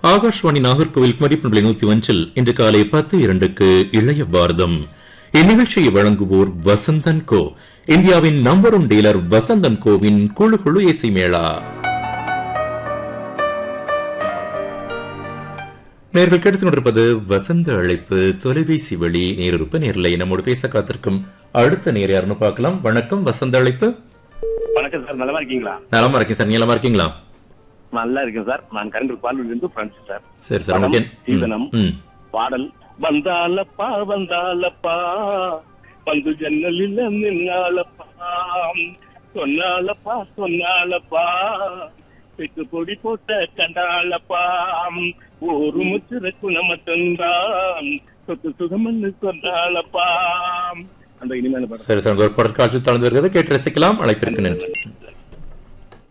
ஆகாஷ்வாணி நாகர்கோவில் மதிப்பெண்களை நூத்தி ஒன்றில் இன்று காலை பத்து இரண்டுக்கு இளைய பாரதம் இந்நிகழ்ச்சியை வழங்குவோர் வசந்தன் கோ இந்தியாவின் நம்பர் ஒன் டீலர் வசந்தன் கோவின் குழு குழு இசை மேளா நேர்கள் கேட்டுக் கொண்டிருப்பது வசந்த அழைப்பு தொலைபேசி வழி நேரிருப்பு நேரில் நம்மோடு பேச காத்திருக்கும் அடுத்த நேர் யாருன்னு பார்க்கலாம் வணக்கம் வசந்த அழைப்பு வணக்கம் சார் நலமா இருக்கீங்களா நலமா இருக்கேன் சார் நீளமா இருக்கீங்களா நல்லா இருக்கேன் சார் நான் கரண்ட் பாலிலிருந்து பிரான்சிஸ் சார் சரி சார் படம், உங்களுக்கு ம், சீதனம். ம் பாடல் வந்தாலப்பா வந்தாலப்பா வந்து ஜன்னலில் நின்னாலப்பா சொன்னாலப்பா சொன்னாலப்பா பெட்டு பொடி போட்ட கண்டாலப்பா ஒரு முச்சிற குணமத்தான் சொத்து சுகமன்னு சொன்னாலப்பா அந்த இனிமையான பாடல் சரி சார் ஒரு பொருட்காட்சி தொடர்ந்து வருகிறது கேட்டு ரசிக்கலாம் அழைப்பிற்கு நன்றி